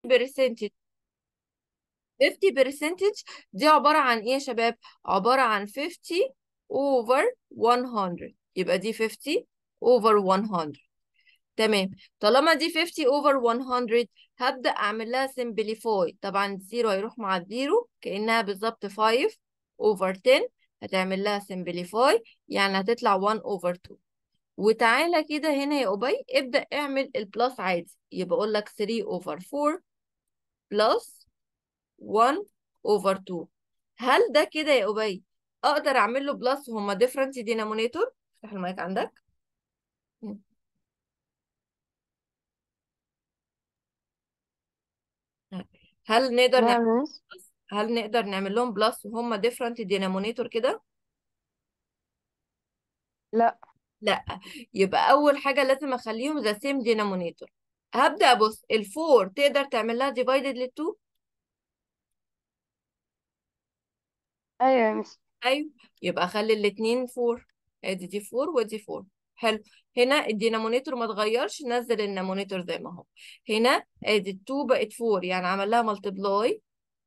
percentage 50% دي عبارة عن ايه يا شباب عبارة عن 50 over 100 يبقى دي 50 over 100 تمام طالما دي 50 over 100 هبدأ أعمل لها simplify طبعا الزيرو هيروح مع الزيرو كأنها بالظبط 5 over 10 هتعمل لها simplify يعني هتطلع 1 over 2 وتعالى كده هنا يا أبي ابدأ اعمل البلس عادي يبقى أقول لك 3 over 4 plus 1 over 2 هل ده كده يا أبي أقدر أعمل له بلس وهما different denominator افتح المايك عندك هل نقدر لا نعمل يا مس هل نقدر نعمل لهم بلس وهم different denominator كده؟ لا لا يبقى أول حاجة لازم أخليهم the same denominator هبدأ أبص الفور تقدر تعمل لها divided للتو؟ ايوه يا مس أيوه يبقى أخلي الاتنين فور ادي دي فور ودي فور حلو هنا الدينامونيتور ما اتغيرش نزل النامونيتور زي ما هو هنا ادي التو بقت فور يعني عمل لها ملتبلاي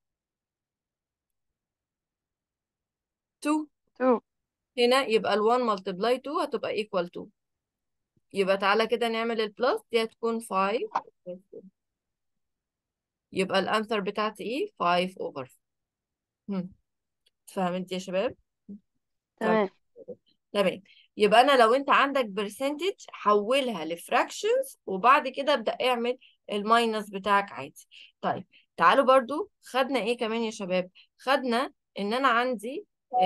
2 تو هنا يبقى ال 1 ملتبلاي 2 هتبقى equal 2 يبقى تعالى كده نعمل البلس دي هتكون 5 يبقى الانسر بتاعتي ايه 5 over هم. فهمت يا شباب تمام تمام يبقى انا لو انت عندك برسنتج حولها لفراكشنز وبعد كده ابدا اعمل الماينس بتاعك عادي طيب تعالوا برضو خدنا ايه كمان يا شباب خدنا ان انا عندي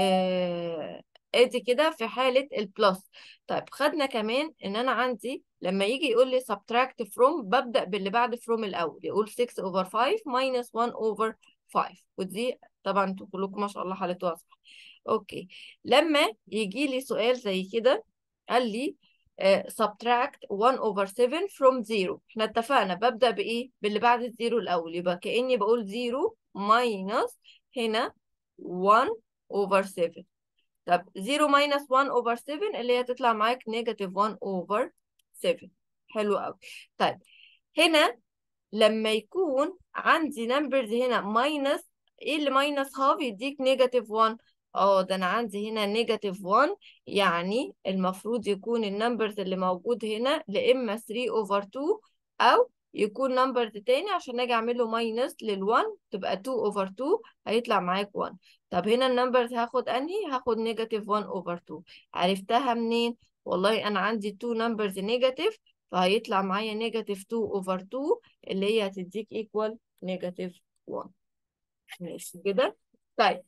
آه ادي كده في حالة البلس طيب خدنا كمان ان انا عندي لما يجي يقول لي subtract from ببدأ باللي بعد from الاول يقول 6 over 5 minus 1 over 5 ودي طبعا انتوا كلكم ما شاء الله حالتوها صح اوكي لما يجي لي سؤال زي كده قال لي آه، subtract 1 over 7 from 0 احنا اتفقنا ببدأ بإيه؟ باللي بعد الزيرو الأول يبقى كأني بقول 0 minus هنا 1 over 7 طب 0 minus 1 over 7 اللي هي تطلع معاك negative 1 over 7 حلو قوي طيب هنا لما يكون عندي numbers هنا minus ايه اللي minus half يديك negative 1 اه ده انا عندي هنا نيجاتيف 1 يعني المفروض يكون النمبرز اللي موجود هنا لا اما 3 اوفر 2 او يكون نمبرز تاني عشان اجي اعمل له ماينس لل1 تبقى 2 اوفر 2 هيطلع معاك 1 طب هنا النمبرز هاخد انهي هاخد نيجاتيف 1 اوفر 2 عرفتها منين والله انا عندي 2 نمبرز نيجاتيف فهيطلع معايا نيجاتيف 2 اوفر 2 اللي هي هتديك ايكوال نيجاتيف 1 ماشي كده طيب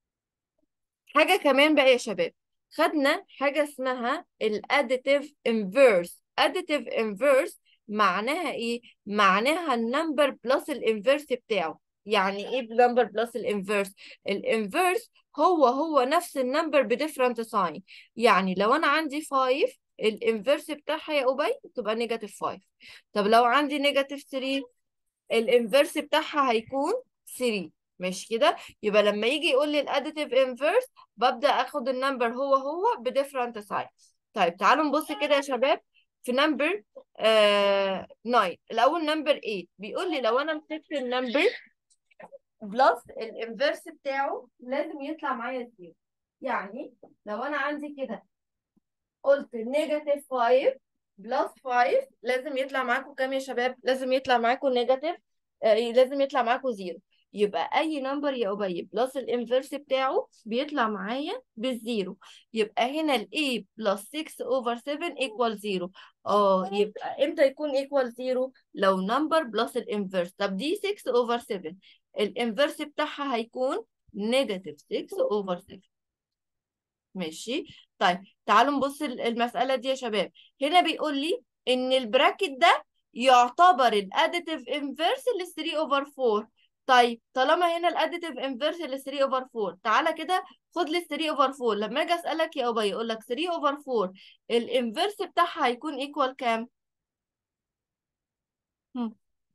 حاجة كمان بقى يا شباب خدنا حاجة اسمها الاديتيف انفيرس additive inverse معناها ايه معناها النمبر بلس الانفيرس بتاعه يعني ايه نمبر بلس الانفيرس الانفيرس هو هو نفس النمبر بديفرنت ساين يعني لو انا عندي 5 الانفيرس بتاعها يا ابي تبقى نيجاتيف 5 طب لو عندي نيجاتيف 3 الانفيرس بتاعها هيكون 3 مش كده يبقى لما يجي يقول لي الاديتيف انفيرس ببدا اخد النمبر هو هو بديفرنت ساين طيب تعالوا نبص كده يا شباب في نمبر آه 9 الاول نمبر 8 بيقول لي لو انا مسكت النمبر بلس الانفيرس بتاعه لازم يطلع معايا زيرو يعني لو انا عندي كده قلت نيجاتيف 5 بلس 5 لازم يطلع معاكم كام يا شباب لازم يطلع معاكم نيجاتيف آه لازم يطلع معاكم زيرو يبقى اي نمبر يا ابي بلس الانفيرس بتاعه بيطلع معايا بالزيرو يبقى هنا ال a بلس 6 over 7 equal 0 اه يبقى امتى يكون equal 0 لو نمبر بلس الانفيرس طب دي 6 over 7 الانفيرس بتاعها هيكون نيجاتيف 6 over 7 ماشي طيب تعالوا نبص المسألة دي يا شباب هنا بيقول لي ان البراكت ده يعتبر الاديتيف انفيرس ل 3 اوفر 4 طيب طالما هنا الاديتيف انفيرس ل 3 اوفر 4 تعالى كده خد لي 3 اوفر 4 لما اجي اسالك يا ابي يقول لك 3 اوفر 4 الانفيرس بتاعها هيكون ايكوال كام هم.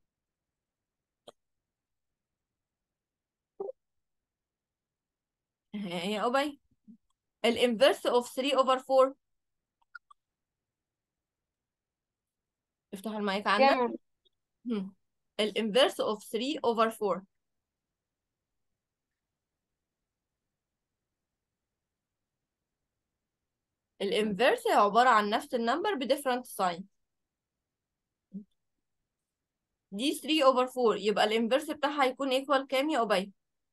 يا ابي الانفيرس اوف 3 اوفر 4 افتح المايك عندك كام هم. الانفرس of 3 over 4 الانفرس هي عبارة عن نفس النمبر بديفرنت ساين دي 3 over 4 يبقى الانفرس بتاعها هيكون ايكوال كام يا أبي؟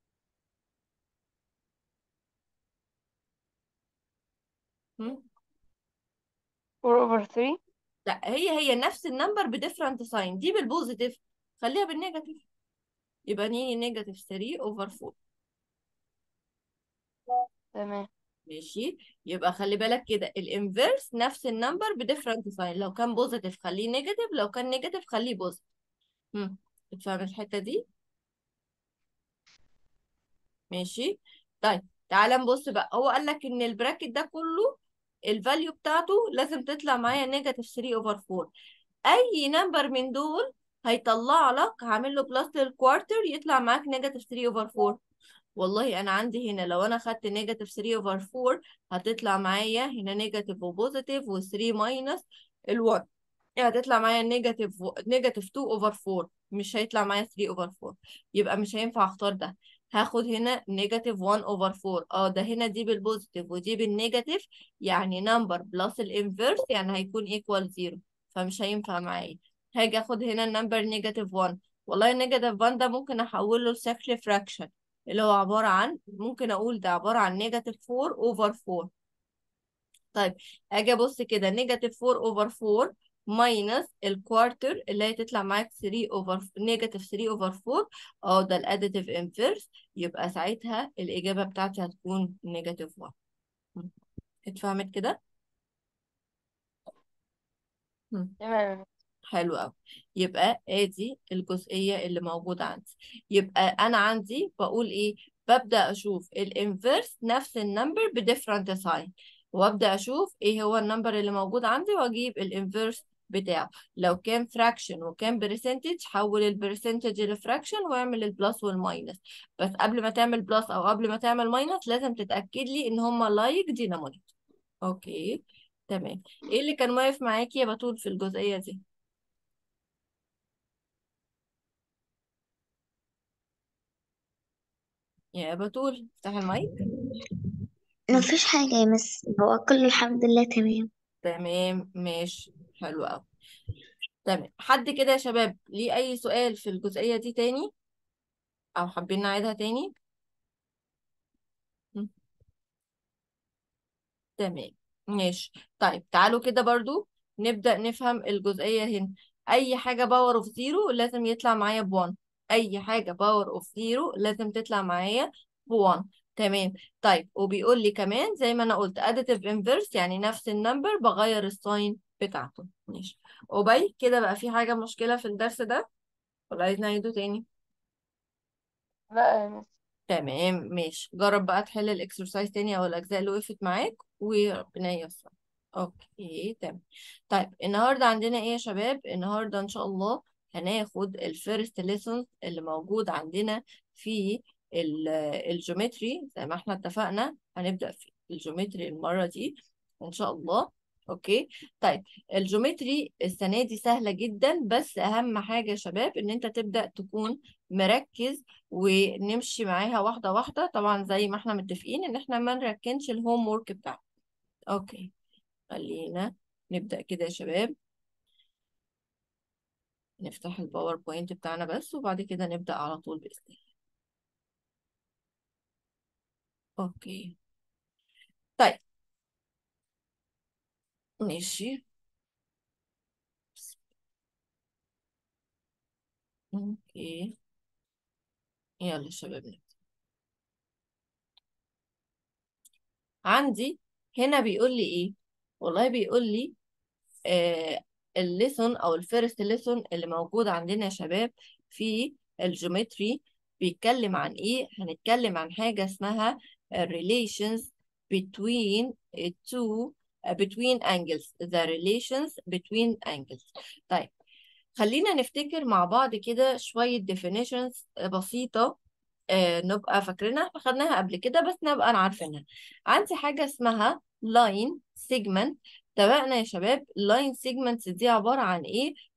هم؟ 4 over 3 لا هي هي نفس النمبر بديفرنت ساين دي بالبوزيتيف خليها بالنيجاتيف يبقى نيجي نيجاتيف 3 over 4 تمام ماشي يبقى خلي بالك كده الانفرس نفس النمبر بديفرنت ساين لو كان بوزيتيف خليه نيجاتيف لو كان نيجاتيف خليه بوزيتيف هم اتفهم الحتة دي ماشي طيب تعالى نبص بقى هو قال لك ان البراكت ده كله الفاليو بتاعته لازم تطلع معايا نيجاتيف 3 اوفر 4 اي نمبر من دول هيطلع لك هعمل له بلس للكوارتر يطلع معاك نيجاتيف 3 اوفر 4 والله انا عندي هنا لو انا خدت نيجاتيف 3 اوفر 4 هتطلع معايا هنا نيجاتيف وبوزيتيف و3 ماينس ال1 يعني هتطلع معايا نيجاتيف نيجاتيف 2 اوفر 4 مش هيطلع معايا 3 اوفر 4 يبقى مش هينفع اختار ده هاخد هنا نيجاتيف 1 اوفر 4 اه ده هنا دي بالبوزيتيف ودي بالنيجاتيف يعني نمبر بلس الانفيرس يعني هيكون ايكوال 0 فمش هينفع معايا هاجي اخد هنا النمبر نيجاتيف 1 والله النيجاتيف 1 ده ممكن احوله لشكل فراكشن اللي هو عبارة عن ممكن اقول ده عبارة عن نيجاتيف 4 اوفر 4 طيب اجي ابص كده نيجاتيف 4 اوفر 4 ماينس الكوارتر اللي هي تطلع معاك 3 اوفر نيجاتيف 3 اوفر 4 اه ده الاديتيف انفيرس يبقى ساعتها الاجابه بتاعتي هتكون نيجاتيف 1 م. اتفهمت كده م. تمام حلو قوي يبقى ادي الجزئيه اللي موجوده عندي يبقى انا عندي بقول ايه ببدا اشوف الانفيرس نفس النمبر بديفرنت ساين وابدا اشوف ايه هو النمبر اللي موجود عندي واجيب الانفيرس بتاعه لو كان فراكشن وكان برسنتج حول البرسنتج لفراكشن واعمل البلس والماينس بس قبل ما تعمل بلس او قبل ما تعمل ماينس لازم تتاكد لي ان هما لايك دينامونيك اوكي تمام ايه اللي كان واقف معاكي يا بتول في الجزئيه دي يا بتول افتح المايك مفيش حاجة يا مس هو كله الحمد لله تمام تمام ماشي حلو قوي تمام حد كده يا شباب ليه اي سؤال في الجزئيه دي تاني او حابين نعيدها تاني م. تمام ماشي طيب تعالوا كده برضو نبدأ نفهم الجزئية هنا أي حاجة باور اوف زيرو لازم يطلع معايا بوان أي حاجة باور اوف زيرو لازم تطلع معايا بوان تمام طيب وبيقول لي كمان زي ما أنا قلت additive inverse يعني نفس النمبر بغير الساين بتاعته ماشي وبي كده بقى في حاجة مشكلة في الدرس ده ولا عايز نعيده تاني لا يا مس تمام ماشي جرب بقى تحل الاكسرسايز تاني او الاجزاء اللي وقفت معاك وربنا ييسر اوكي تمام طيب النهارده عندنا ايه يا شباب النهارده ان شاء الله هناخد الفيرست ليسون اللي موجود عندنا في ال- الجيومتري زي ما احنا اتفقنا هنبدأ في الجيومتري المرة دي ان شاء الله اوكي طيب الجيومتري السنة دي سهلة جدا بس اهم حاجة يا شباب ان انت تبدأ تكون مركز ونمشي معاها واحدة واحدة طبعا زي ما احنا متفقين ان احنا ما نركنش الهوم وورك بتاعنا اوكي خلينا نبدأ كده يا شباب نفتح الباوربوينت بتاعنا بس وبعد كده نبدأ على طول بإذن الله اوكي طيب ماشي اوكي يلا يا شباب نبدأ عندي هنا بيقول لي ايه والله بيقول لي آه الليسون او الفيرست ليسون اللي موجود عندنا يا شباب في الجيومتري بيتكلم عن ايه هنتكلم عن حاجة اسمها relations between two between angles the relations between angles طيب خلينا نفتكر مع بعض كده شوية definitions بسيطة آه نبقى فاكرينها احنا خدناها قبل كده بس نبقى عارفينها عندي حاجة اسمها line segment اتفقنا يا شباب line segments دي عبارة عن ايه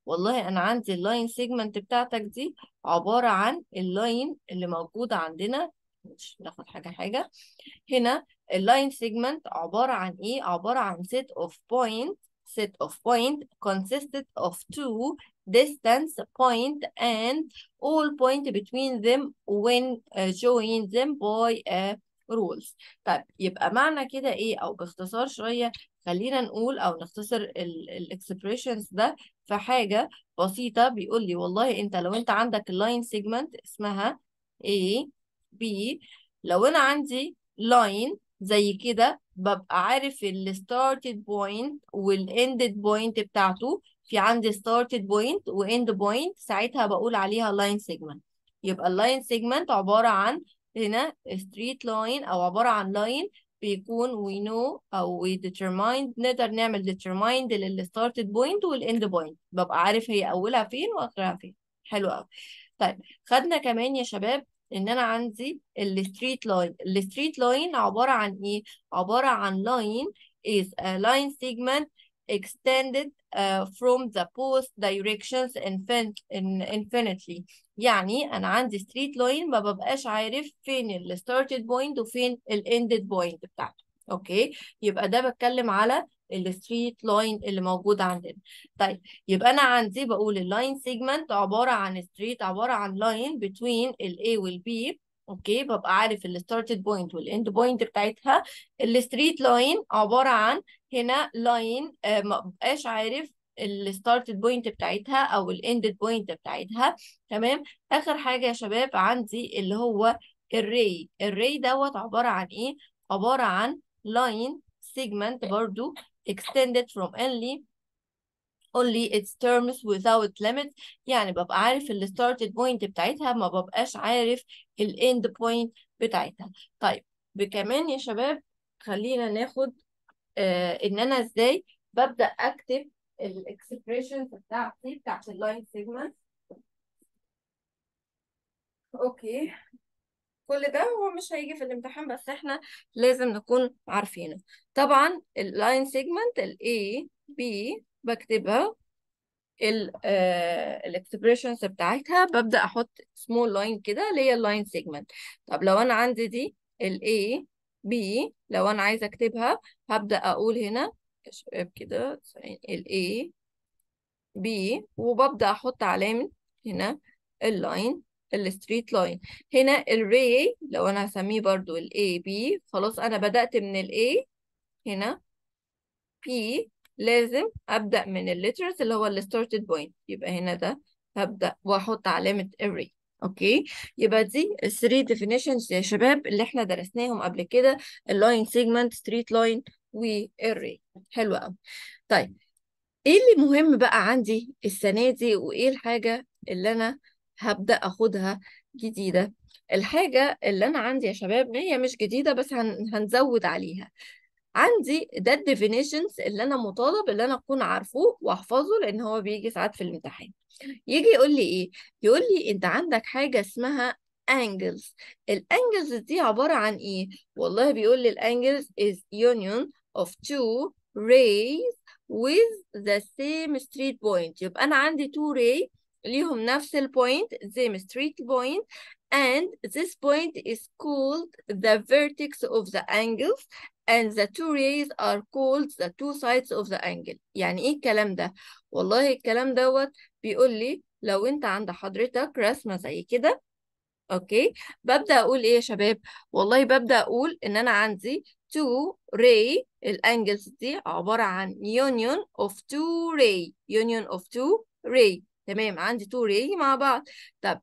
والله انا عندي اللاين سيجمنت بتاعتك دي عبارة عن اللاين اللي موجودة عندنا مش ناخد حاجة حاجة هنا اللاين سيجمنت عبارة عن ايه عبارة عن set of point set of point consisted of two distance point and all point between them when uh, join them by a rules طيب يبقى معنى كده ايه او باختصار شوية خلينا نقول او نختصر الاكسبريشنز ده في حاجة بسيطة بيقول لي والله انت لو انت عندك اللاين سيجمنت اسمها A B لو انا عندي لاين زي كده ببقى عارف ال started point وال ended point بتاعته في عندي started point و end point ساعتها بقول عليها line segment يبقى اللاين segment عبارة عن هنا straight line أو عبارة عن line بيكون we know أو we determine نقدر نعمل determine لل started point وال end point ببقى عارف هي أولها فين وآخرها فين حلو أوي طيب خدنا كمان يا شباب ان انا عندي الستريت لاين الستريت لاين عبارة عن ايه عبارة عن line is a line segment extended uh, from the both directions infin in infinitely يعني انا عندي ستريت لاين ما ببقاش عارف فين ال started point وفين ال ended point بتاعته اوكي يبقى ده بتكلم على الستريت لاين اللي موجود عندنا طيب يبقى انا عندي بقول اللاين سيجمنت عباره عن ستريت عباره عن لاين بتوين الاي والبي اوكي ببقى عارف الستارتد بوينت والاند بوينت بتاعتها الستريت لاين عباره عن هنا لاين آه ما ببقاش عارف الستارتد بوينت بتاعتها او الاندد بوينت بتاعتها تمام اخر حاجه يا شباب عندي اللي هو الري الري دوت عباره عن ايه عباره عن لاين segment برضو extended from only only its terms without limits يعني ببقى عارف ال started point بتاعتها ما ببقاش عارف ال end point بتاعتها طيب بكمان يا شباب خلينا ناخد آه ان انا ازاي ببدأ اكتب الاكسبريشنز بتاعتي بتاعت اللاين سيجمنت اوكي كل ده هو مش هيجي في الامتحان بس احنا لازم نكون عارفينه طبعا اللاين سيجمنت ال A B بكتبها ال الاكسبريشنز بتاعتها ببدأ احط سمول لاين كده اللي هي اللاين سيجمنت طب لو انا عندي دي ال A B لو انا عايزه اكتبها هبدأ اقول هنا يا شباب كده ال A B وببدأ احط علامة هنا اللاين الستريت لاين هنا الري لو انا هسميه برضو ال A B خلاص انا بدأت من ال A هنا P لازم أبدأ من الليترز اللي هو ال started point يبقى هنا ده هبدأ وأحط علامة array اوكي يبقى دي ال 3 definitions يا شباب اللي احنا درسناهم قبل كده اللاين سيجمنت ستريت لاين والري حلو قوي طيب ايه اللي مهم بقى عندي السنة دي وايه الحاجة اللي انا هبدأ اخدها جديدة الحاجة اللي انا عندي يا شباب هي مش جديدة بس هن... هنزود عليها عندي ده الديفينيشنز اللي انا مطالب اللي انا اكون عارفه واحفظه لان هو بيجي ساعات في الامتحان يجي يقول لي ايه يقول لي انت عندك حاجة اسمها angles الانجلز دي عبارة عن ايه والله بيقول لي الانجلز is union of two rays with the same street point يبقى انا عندي two ray ليهم نفس البوينت same street point and this point is called the vertex of the angles and the two rays are called the two sides of the angle يعني ايه الكلام ده والله الكلام دوت بيقول لي لو انت عند حضرتك رسمة زي كده اوكي ببدأ اقول ايه يا شباب والله ببدأ اقول ان انا عندي two ray الانجلز دي عبارة عن union of two ray union of two ray تمام عندي two ray مع بعض طب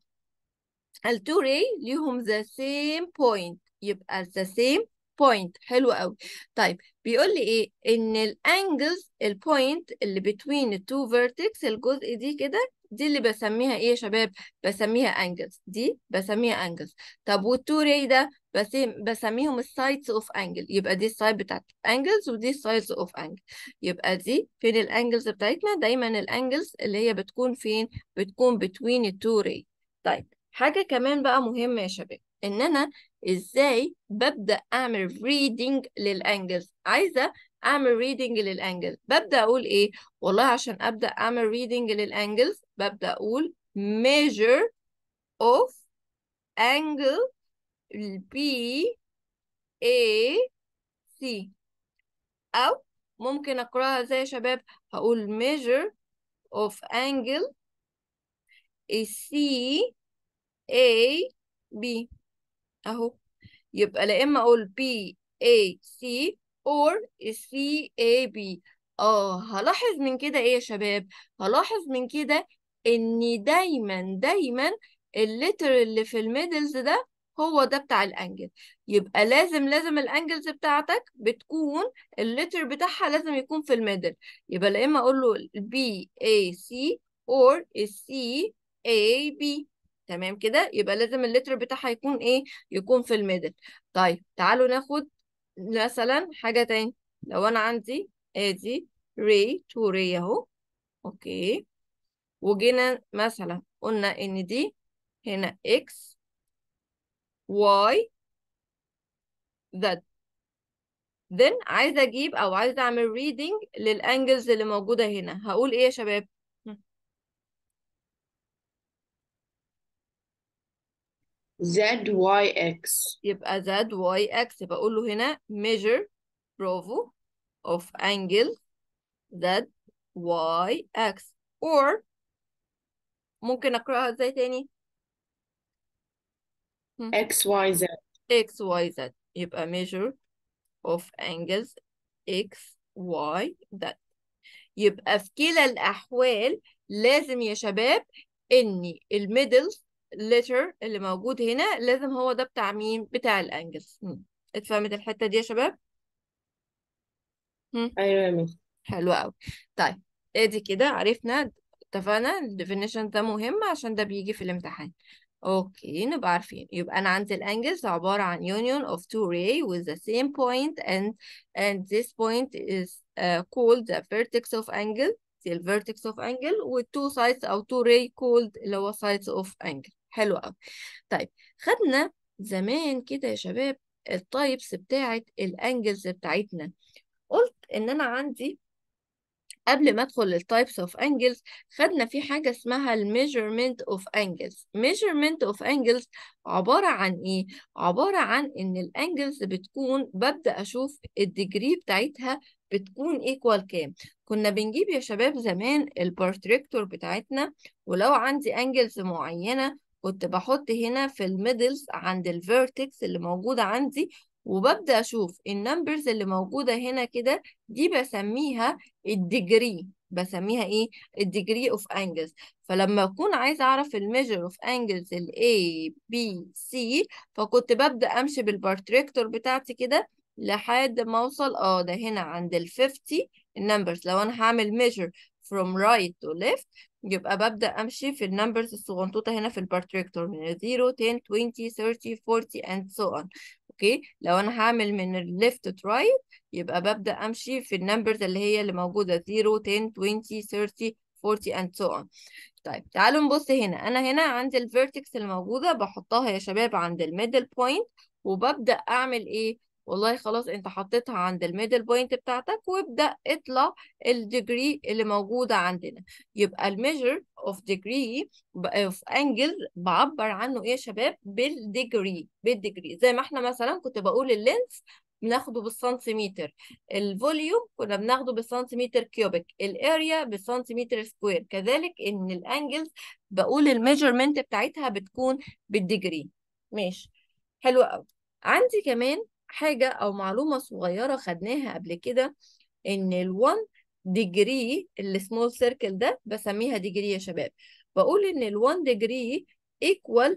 ال two ray ليهم the same point يبقى the same point حلو قوي طيب بيقول لي ايه ان الانجلز البوينت اللي between التو vertex الجزء دي كده دي اللي بسميها ايه يا شباب بسميها انجلز دي بسميها انجلز طب والتو راي ده بس بسميهم السايدز اوف انجل يبقى دي السايد بتاعت انجلز ودي السايدز اوف انجل يبقى دي فين الانجلز بتاعتنا دايما الانجلز اللي هي بتكون فين بتكون between التو راي طيب حاجة كمان بقى مهمة يا شباب ان انا ازاي ببدأ اعمل reading للانجلز عايزة اعمل reading للانجل ببدأ اقول ايه والله عشان ابدأ اعمل reading للانجلز ببدأ اقول measure of angle B A C او ممكن اقراها ازاي يا شباب هقول measure of angle C A B اهو يبقى لا اما اقول B A C or C A B اه هلاحظ من كده ايه يا شباب هلاحظ من كده ان دايما دايما اللتر اللي في الميدلز ده هو ده بتاع الانجل يبقى لازم لازم الانجلز بتاعتك بتكون اللتر بتاعها لازم يكون في الميدل يبقى لا اما اقول له B A C or C A B تمام كده يبقى لازم اللتر بتاعها يكون ايه يكون في الميدل طيب تعالوا ناخد مثلا حاجة تاني لو انا عندي ادي ري تو ري اهو اوكي وجينا مثلا قلنا ان دي هنا x y z then عايزة اجيب او عايزة اعمل reading للانجلز اللي موجودة هنا هقول ايه يا شباب Z Y X يبقى z y x بقول له هنا measure برافو of angle z y x or ممكن اقراها ازاي تاني X Y Z x y z يبقى measure of angles x y z يبقى في كلا الأحوال لازم يا شباب إن الميدل letter اللي موجود هنا لازم هو ده بتاع مين؟ بتاع الأنجلز مم. اتفهمت الحتة دي يا شباب؟ مم. أيوة يا مس حلو قوي طيب ادي كده عرفنا اتفقنا الديفينيشن ده مهم عشان ده بيجي في الامتحان اوكي نبقى عارفين يبقى انا عندي الانجلز عبارة عن union of two ray with the same point and and this point is uh, called the vertex of angle دي ال vertex of angle with two sides او two ray called اللي هو sides of angle حلو قوي طيب خدنا زمان كده يا شباب التايبس بتاعت الانجلز بتاعتنا قلت ان انا عندي قبل ما ادخل للتايبس اوف انجلز خدنا في حاجه اسمها الميجرمنت اوف انجلز measurement اوف انجلز عباره عن ايه عباره عن ان الانجلز بتكون ببدا اشوف الديجري بتاعتها بتكون ايكوال كام كنا بنجيب يا شباب زمان البارتريكتور بتاعتنا ولو عندي انجلز معينه كنت بحط هنا في الميدلز عند الفيرتكس اللي موجوده عندي وببدأ أشوف النمبرز اللي موجودة هنا كده دي بسميها الديجري بسميها ايه الديجري اوف انجلز فلما اكون عايزه اعرف الميجر اوف انجلز ال A B C فكنت ببدأ امشي بالبارتريكتور بتاعتي كده لحد ما اوصل اه ده هنا عند ال 50 النمبرز لو انا هعمل measure from right to left يبقى ببدأ امشي في النمبرز الصغنطوطه هنا في البارتريكتور من 0 10 20 30 40 and so on اوكي لو انا هعمل من الليفت تو رايت يبقى ببدأ امشي في النمبرز اللي هي اللي موجودة 0 10 20 30 40 and so on طيب تعالوا نبص هنا انا هنا عندي الفيرتكس الموجودة بحطها يا شباب عند الميدل بوينت وببدأ اعمل ايه والله خلاص انت حطيتها عند الميدل بوينت بتاعتك وابدأ اطلع الديجري اللي موجودة عندنا يبقى الميجر اوف ديجري اوف انجل بعبر عنه ايه يا شباب بالديجري بالديجري زي ما احنا مثلا كنت بقول اللينس بناخده بالسنتيمتر الفوليوم كنا بناخده بالسنتيمتر كيوبيك الاريا بالسنتيمتر سكوير كذلك ان الانجلز بقول الميجرمنت بتاعتها بتكون بالديجري ماشي حلو قوي عندي كمان حاجة أو معلومة صغيرة خدناها قبل كده إن ال 1 ديجري السمول سيركل ده بسميها ديجري يا شباب بقول إن ال 1 ديجري equal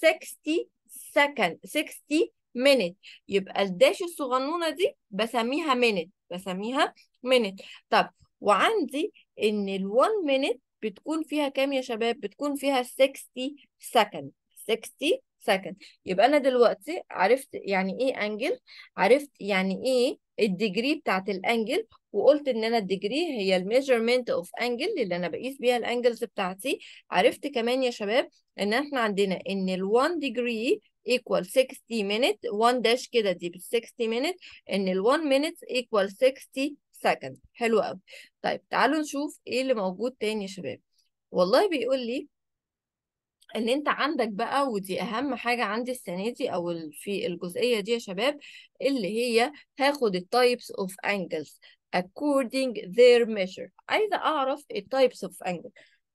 60 second 60 minute يبقى الداش الصغنونة دي بسميها minute بسميها minute طب وعندي إن ال 1 minute بتكون فيها كام يا شباب؟ بتكون فيها 60 second 60 سكند يبقى انا دلوقتي عرفت يعني ايه انجل عرفت يعني ايه الديجري بتاعت الانجل وقلت ان انا الديجري هي الميجرمنت اوف انجل اللي انا بقيس بيها الانجلز بتاعتي عرفت كمان يا شباب ان احنا عندنا ان ال 1 degree equal 60 minute 1 داش كده دي بال 60 minute ان ال 1 minute equal 60 second حلو قوي طيب تعالوا نشوف ايه اللي موجود تاني يا شباب والله بيقول لي ان انت عندك بقى ودي اهم حاجة عندي السنة دي او ال- في الجزئية دي يا شباب اللي هي هاخد التايبس اوف angles according their measure عايزة اعرف التايبس اوف angle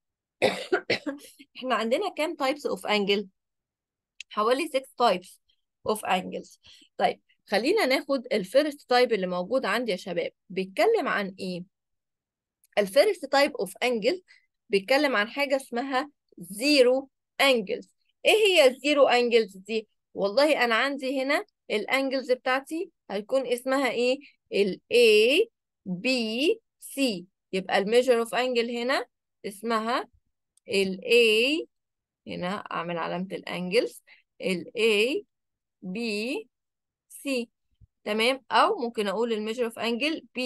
احنا عندنا كام types of angle حوالي 6 types of angles طيب خلينا ناخد الفيرست تايب اللي موجود عندي يا شباب بيتكلم عن ايه الفيرست تايب اوف انجل بيتكلم عن حاجه اسمها زيرو انجلز ايه هي الزيرو انجلز دي والله انا عندي هنا الانجلز بتاعتي هيكون اسمها ايه ال A B C يبقى الميجر اوف انجل هنا اسمها ال A هنا اعمل علامه الانجلز ال A B C تمام او ممكن اقول الميجر اوف انجل B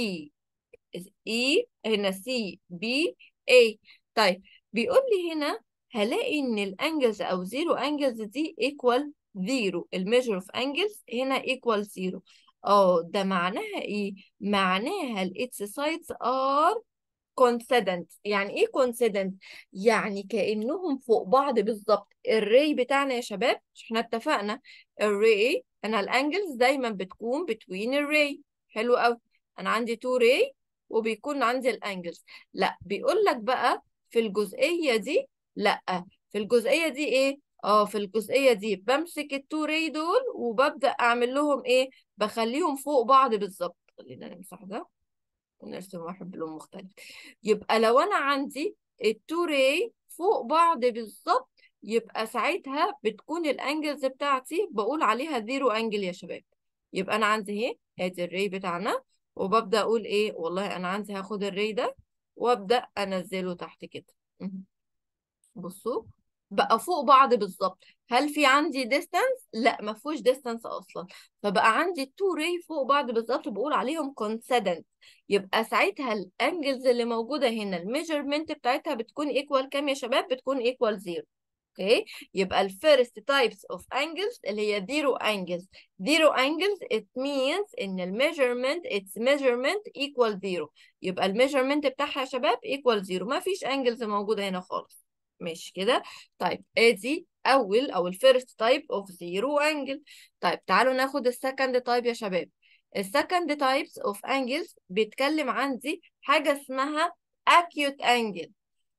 E هنا C B A طيب بيقول لي هنا هلاقي ان الانجلز او زيرو انجلز دي equal زيرو الميجر اوف انجلز هنا equal زيرو اه ده معناها ايه معناها ال its sides are coincident يعني ايه coincident يعني كأنهم فوق بعض بالظبط الري بتاعنا يا شباب مش احنا اتفقنا الري انا الانجلز دايما بتكون between الري حلو قوي انا عندي تو ري وبيكون عندي الانجلز لا بيقول لك بقى في الجزئية دي لا في الجزئية دي ايه اه في الجزئية دي بمسك التو ري دول وببدأ اعمل لهم ايه بخليهم فوق بعض بالظبط خلينا نمسح ده ونرسم واحد بلون مختلف يبقى لو انا عندي التو ري فوق بعض بالظبط يبقى ساعتها بتكون الانجلز بتاعتي بقول عليها زيرو انجل يا شباب يبقى انا عندي اهي ادي الري بتاعنا وببدا اقول ايه والله انا عندي هاخد الري ده وابدا انزله تحت كده مهم. بصوا بقى فوق بعض بالظبط هل في عندي ديستانس لا ما فيهوش ديستانس اصلا فبقى عندي التو ري فوق بعض بالظبط بقول عليهم كونسيدنت يبقى ساعتها الانجلز اللي موجوده هنا الميجرمنت بتاعتها بتكون ايكوال كام يا شباب بتكون ايكوال زيرو اوكي يبقى الفيرست تايبس اوف انجلز اللي هي زيرو انجلز زيرو انجلز it means ان الميجرمنت its measurement equal زيرو يبقى الميجرمنت بتاعها يا شباب equal زيرو ما فيش انجلز موجوده هنا خالص مش كده طيب ادي اول او الفيرست تايب اوف زيرو انجل طيب تعالوا ناخد السكند تايب يا شباب السكند تايبس اوف انجلز بيتكلم عندي حاجه اسمها acute angle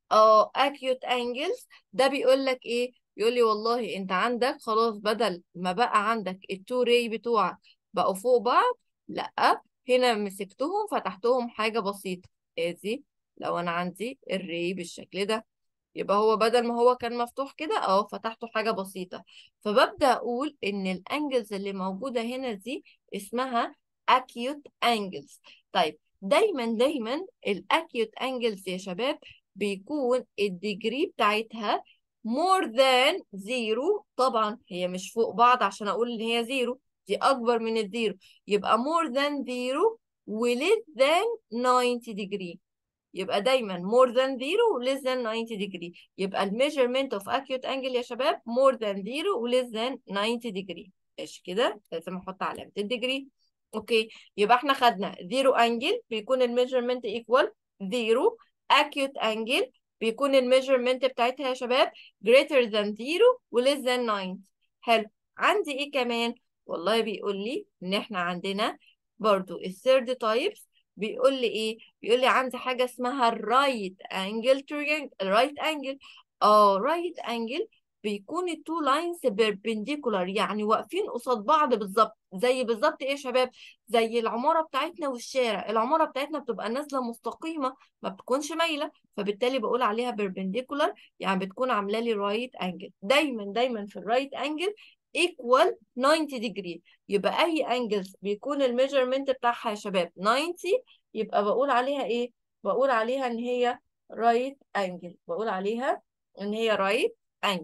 اه acute angles ده بيقول لك ايه بيقول لي والله انت عندك خلاص بدل ما بقى عندك التو ري بتوعك بقوا فوق بعض لا هنا مسكتهم فتحتهم حاجه بسيطه ادي لو انا عندي الري بالشكل ده يبقى هو بدل ما هو كان مفتوح كده اه فتحته حاجة بسيطة فببدأ أقول إن الأنجلز اللي موجودة هنا دي اسمها acute angles طيب دايما دايما الأكيوت angles يا شباب بيكون الديجري بتاعتها more than zero طبعا هي مش فوق بعض عشان أقول إن هي زيرو دي أكبر من الزيرو يبقى more than zero و less than 90 degree يبقى دايما more than zero و less than 90 degree يبقى ال measurement of acute angle يا شباب more than zero و less than 90 degree ماشي كده لازم احط علامة الديجري اوكي يبقى احنا خدنا zero angle بيكون ال measurement equal zero acute angle بيكون ال measurement بتاعتها يا شباب greater than zero و less than 90 حلو عندي ايه كمان والله بيقول لي ان احنا عندنا برضو الثيرد تايبس بيقول لي ايه بيقول لي عندي حاجه اسمها الرايت انجل تريانجل الرايت انجل اه رايت انجل بيكون التو لاينز بيربنديكولار يعني واقفين قصاد بعض بالظبط زي بالظبط ايه يا شباب زي العماره بتاعتنا والشارع العماره بتاعتنا بتبقى نازله مستقيمه ما بتكونش مايله فبالتالي بقول عليها بيربنديكولار يعني بتكون عامله لي رايت انجل دايما دايما في الرايت انجل equal 90 degree يبقى اي انجلز بيكون الميجرمنت بتاعها يا شباب 90 يبقى بقول عليها ايه بقول عليها ان هي رايت انجل بقول عليها ان هي رايت انجل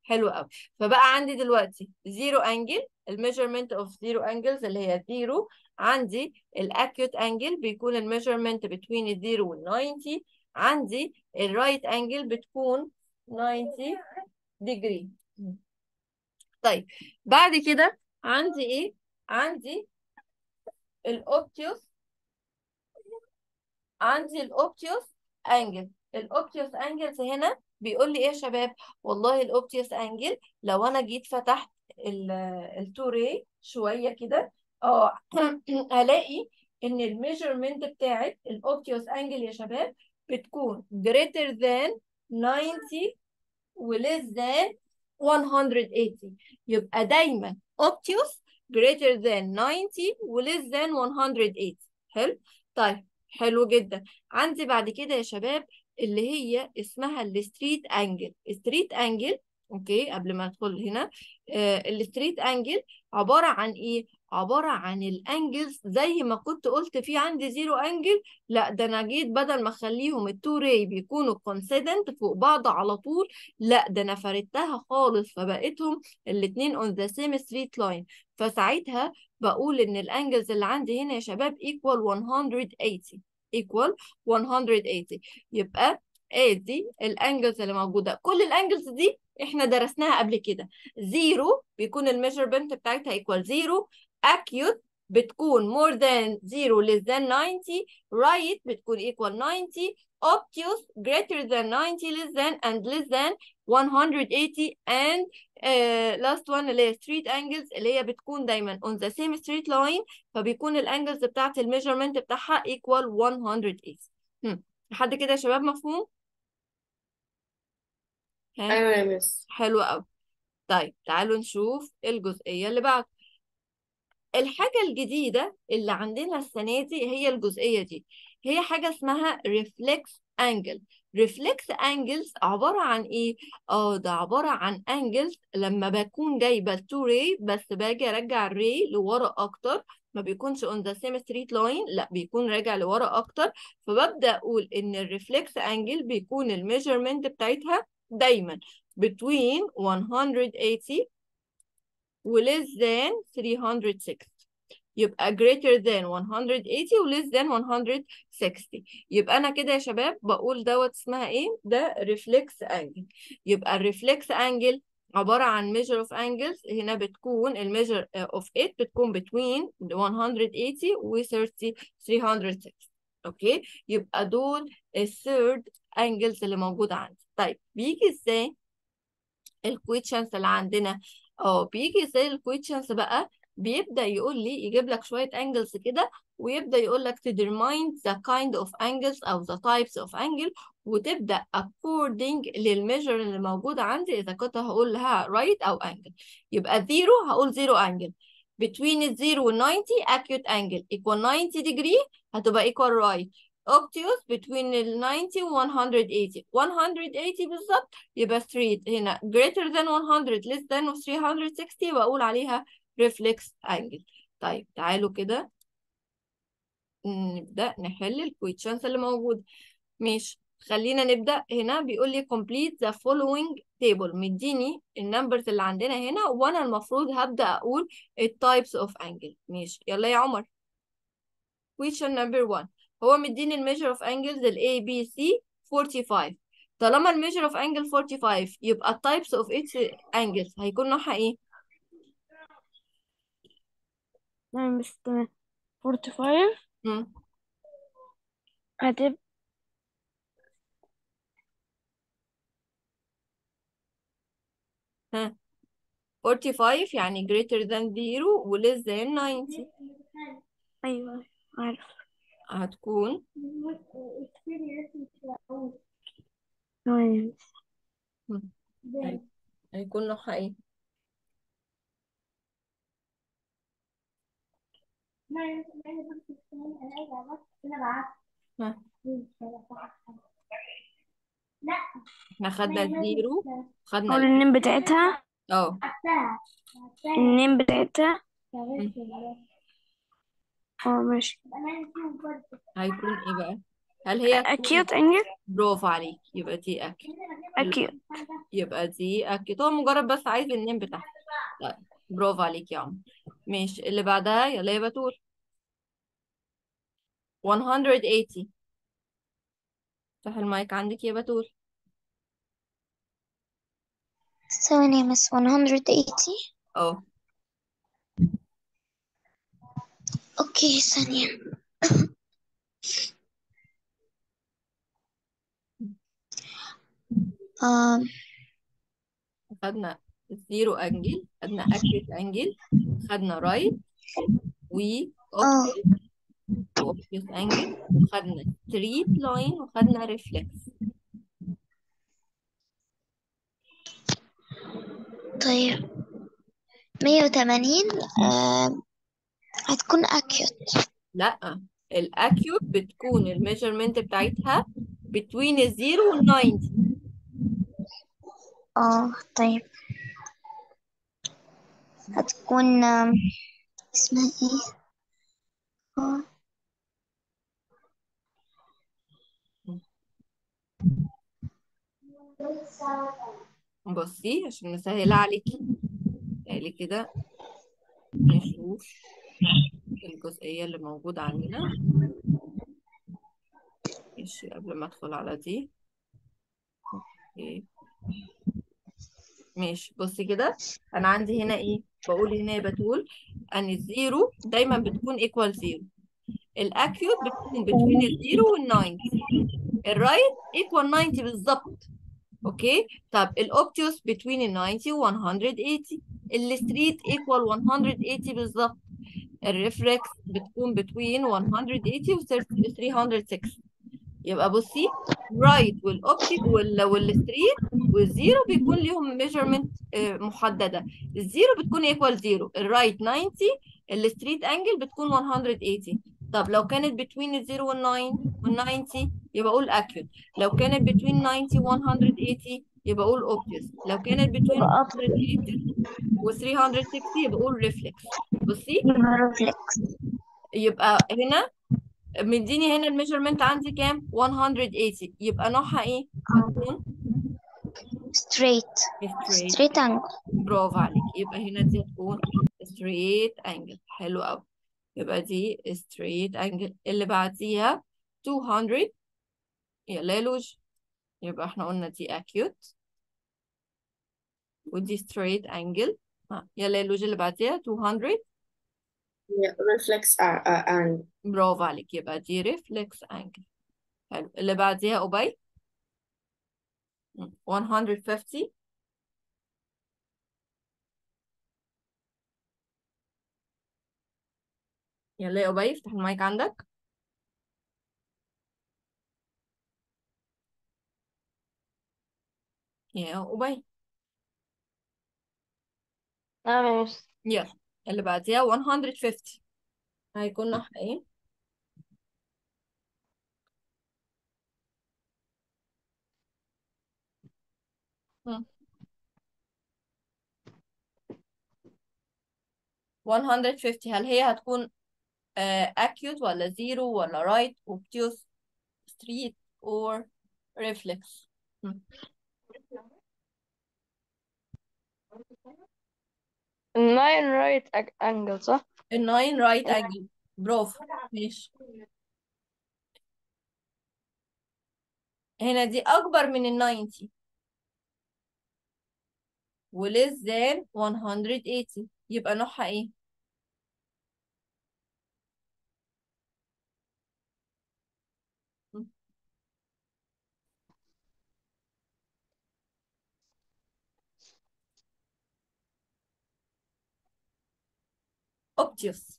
حلو قوي فبقى عندي دلوقتي زيرو انجل الميجرمنت اوف زيرو انجلز اللي هي زيرو عندي الاكيوت انجل بيكون الميجرمنت بين الزيرو وال 90 عندي الرايت انجل بتكون 90 ديجري طيب بعد كده عندي ايه عندي الاوبتيوس عندي الاوبتيوس انجل الاوبتيوس انجلز هنا بيقول لي ايه يا شباب والله الاوبتيوس انجل لو انا جيت فتحت التوري شويه كده اه هلاقي ان الميجرمنت بتاعت الاوبتيوس انجل يا شباب بتكون greater than 90 و less than 180 يبقى دايما اوبتيوس greater than 90 و less than 180 حلو طيب حلو جدا عندي بعد كده يا شباب اللي هي اسمها الستريت انجل ستريت انجل اوكي قبل ما ادخل هنا آه الستريت انجل عباره عن ايه عباره عن الانجلز زي ما كنت قلت في عندي زيرو انجل لا ده انا جيت بدل ما اخليهم التو راي بيكونوا كونسيدنت فوق بعض على طول لا ده انا فردتها خالص فبقيتهم الاثنين اون ذا سيم ستريت لاين فساعتها بقول ان الانجلز اللي عندي هنا يا شباب equal 180 equal 180 يبقى ادي الانجلز اللي موجوده كل الانجلز دي احنا درسناها قبل كده زيرو بيكون الميجرمنت بتاعتها equal زيرو acute بتكون more than 0 less than 90 right بتكون equal 90 obtuse greater than 90 less than and less than 180 and uh, last one اللي هي street angles اللي هي بتكون دايما on the same straight line فبيكون الانجلز بتاعت الميجرمنت بتاعها equal 180 هم. لحد كده يا شباب مفهوم؟ ها أيوة يا مس حلو قوي طيب تعالوا نشوف الجزئية اللي بعد الحاجة الجديدة اللي عندنا السنة دي هي الجزئية دي هي حاجة اسمها reflex angle reflex angles عبارة عن ايه؟ اه ده عبارة عن angles لما بكون جايبة التو راي بس باجي ارجع الراي لورا اكتر ما بيكونش on the same straight line لا بيكون راجع لورا اكتر فببدأ اقول ان الريفلكس انجل بيكون الميجرمنت بتاعتها دايما between 180 و less than 360 يبقى greater than 180 و less than 160 يبقى انا كده يا شباب بقول دوت اسمها ايه ده reflex angle يبقى الريفلكس angle عبارة عن measure of angles هنا بتكون الميجر of it بتكون between 180 و 30 360 اوكي يبقى دول الثيرد angles اللي موجودة عندي طيب بيجي ازاي الكويشنز اللي عندنا اه بيجي ازاي الكويشنز بقى بيبدأ يقول لي يجيب لك شوية angles كده ويبدأ يقول لك determine the kind of angles أو the types of angle وتبدأ according للميجر اللي موجودة عندي إذا كنت هقول لها right أو angle يبقى zero هقول zero angle between الزيرو وال 90 acute angle equal 90 degree هتبقى equal right obtuse between ال 90 و 180 180 بالظبط يبقى straight هنا greater than 100 less than 360 بقول عليها reflex angle طيب تعالوا كده نبدأ نحل الكويشنز اللي موجودة ماشي خلينا نبدأ هنا بيقول لي complete the following table مديني النمبرز اللي عندنا هنا وانا المفروض هبدأ اقول ال types of angle ماشي يلا يا عمر question number one هو مديني الميجر اوف انجلز ال A B C 45 طالما الميجر اوف انجل 45 يبقى التايبس اوف اتش انجلز هيكون نوعها ايه؟ نعم بس تمام 45 مم. هتبقى ها 45 يعني greater than 0 و less than 90 أيوة عارف هتكون تمام مم. هي- هيكون نوعها ايه؟ ها احنا خدنا الزيرو خدنا أقول ال النيم بتاعتها اه النيم بتاعتها مم. اه ماشي هيكون ايه بقى؟ هل هي تكون acute angle برافو عليك يبقى دي اكيوت acute يبقى دي اكيوت هو مجرد بس عايز النيم بتاعها طيب برافو عليك يا عمر ماشي اللي بعدها يلا يا بتول 180 افتح المايك عندك يا بتول ثواني يا مس 180 اه اوكي ثانية آم خدنا زيرو انجل خدنا اكيوت انجل خدنا رايت و اه اوبتيوس انجل وخدنا ستريت لاين وخدنا ريفلكس طيب 180 آم هتكون أكيوت لا الاكيوت بتكون الميجرمنت بتاعتها between الزيرو والناينتي اه طيب هتكون آم، اسمها ايه اه بصي عشان نسهل عليكي تعالي كده نشوف الجزئية اللي موجودة عندنا ماشي قبل ما ادخل على دي اوكي ماشي بصي كده انا عندي هنا ايه بقول هنا بتقول ان الزيرو دايما بتكون ايكوال زيرو الاكيوت بتكون بتوين الزيرو والناينتي الرايت ايكوال 90 بالظبط اوكي طب الاوبتيوس بتوين ال 90 و 180 الستريت ايكوال 180 بالظبط الريفلكس بتكون بتوين 180 و 306 يبقى بصي رايت والاوبتيك وال والستريت والزيرو بيكون ليهم ميجرمنت محدده الزيرو بتكون ايكوال زيرو الرايت 90 الستريت انجل بتكون 180 طب لو كانت بتوين الزيرو وال9 وال90 يبقى اقول اكيوت لو كانت بتوين 90 و 180 يبقى اقول اوبتيوس لو كانت بتوين يبقى 180 و 360 يبقى اقول ريفلكس بصي يبقى ريفلكس يبقى هنا مديني هنا الميجرمنت عندي كام 180 يبقى نوعها ايه هتكون ستريت straight ستريت انجل برافو عليك يبقى هنا دي هتكون straight angle حلو قوي يبقى دي straight angle اللي بعديها 200 يلا يا لوج يبقى احنا قلنا دي acute ودي straight angle ها يلا يا لوج اللي بعديها 200 Yeah, reflex uh, uh, and برافو عليك يبقى دي reflex angle حلو اللي بعديها أبي 150 يلا يا أبي افتح المايك عندك يا أبي نعم يا مس يلا اللي بعديها 150 هيكون نوعها ايه مم. 150 هل هي هتكون آه acute ولا زيرو ولا right obtuse street or reflex مم. nine right ag- angle صح؟ الناين right angle برافو ماشي هنا دي أكبر من ال 90 و less than 180 يبقى نوعها ايه مم. obtuse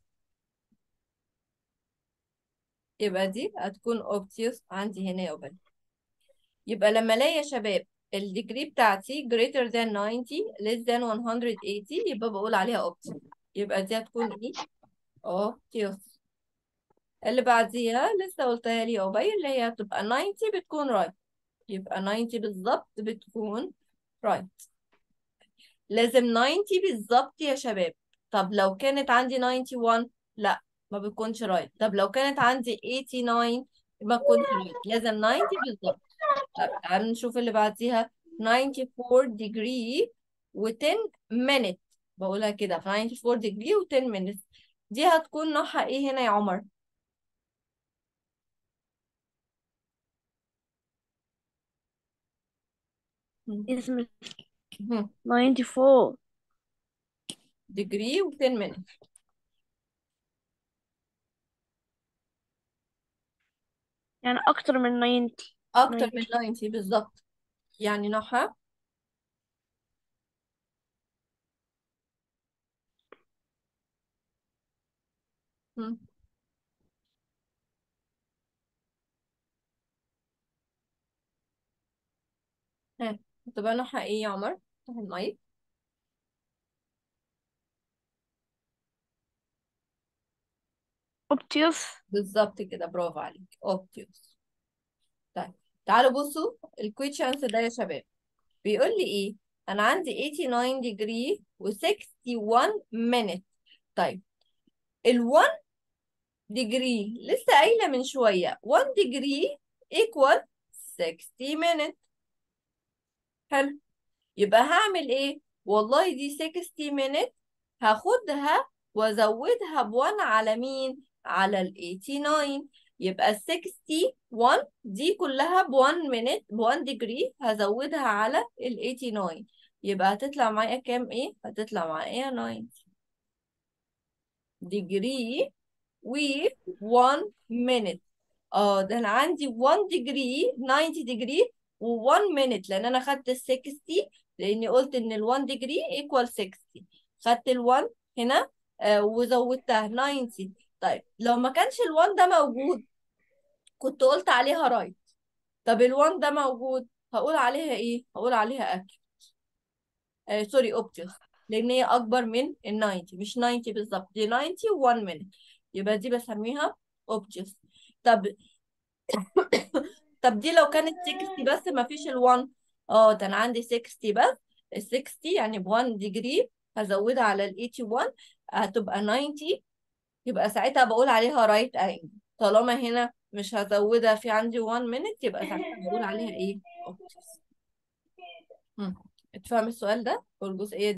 يبقى دي هتكون obtuse عندي هنا يا بني يبقى لما الاقي يا شباب الديجري بتاعتي greater than 90 less than 180 يبقى بقول عليها obtuse يبقى دي هتكون ايه obtuse اللي بعديها لسه قلتها لي يا أبي اللي هي هتبقى 90 بتكون right يبقى 90 بالظبط بتكون right لازم 90 بالظبط يا شباب طب لو كانت عندي 91 لا ما بتكونش right طب لو كانت عندي 89 ما تكونش right لازم 90 بالظبط طب تعالوا نشوف اللي بعديها 94 degree و 10 minute بقولها كده 94 degree و 10 minutes دي هتكون نوعها ايه هنا يا عمر هم. اسم هم. 94 degree و 10 minutes يعني أكتر من 90 اكتر من 90 90 بالظبط يعني نوعها هم. ها هتبقى نوعها ايه يا عمر افتح المايك obtuse بالظبط كده برافو عليك اوبتيوس طيب تعالوا بصوا الكويشنز ده يا شباب بيقول لي ايه انا عندي 89 degree و 61 minute طيب ال 1 degree لسه قايله من شويه 1 degree equal 60 minute حلو يبقى هعمل ايه والله دي 60 minute هاخدها وازودها ب1 على مين على ال 89 يبقى ال 61 دي كلها ب1 minute ب1 degree هزودها على ال 89 يبقى هتطلع معايا كام ايه هتطلع معايا 90 degree و 1 minute اه ده انا عندي 1 degree 90 degree و1 minute لان انا خدت ال 60 لاني قلت ان ال 1 degree equal 60 خدت ال 1 هنا آه وزودتها 90 طيب لو ما كانش ال 1 ده موجود كنت قلت عليها رايت طب ال 1 ده موجود هقول عليها ايه هقول عليها اكل آه سوري اوبتيوس لان هي اكبر من ال 90 مش 90 بالظبط دي 90 و1 minute يبقى دي بسميها اوبتيوس طب طب دي لو كانت 60 بس ما فيش ال1 اه ده انا عندي 60 بس ال 60 يعني ب 1 ديجري هزودها على ال 81 هتبقى 90 يبقى ساعتها بقول عليها رايت انجل طالما هنا مش هزودها في عندي 1 minute يبقى ساعتها بقول عليها ايه اوبتيوس اتفهم السؤال ده والجزئية دي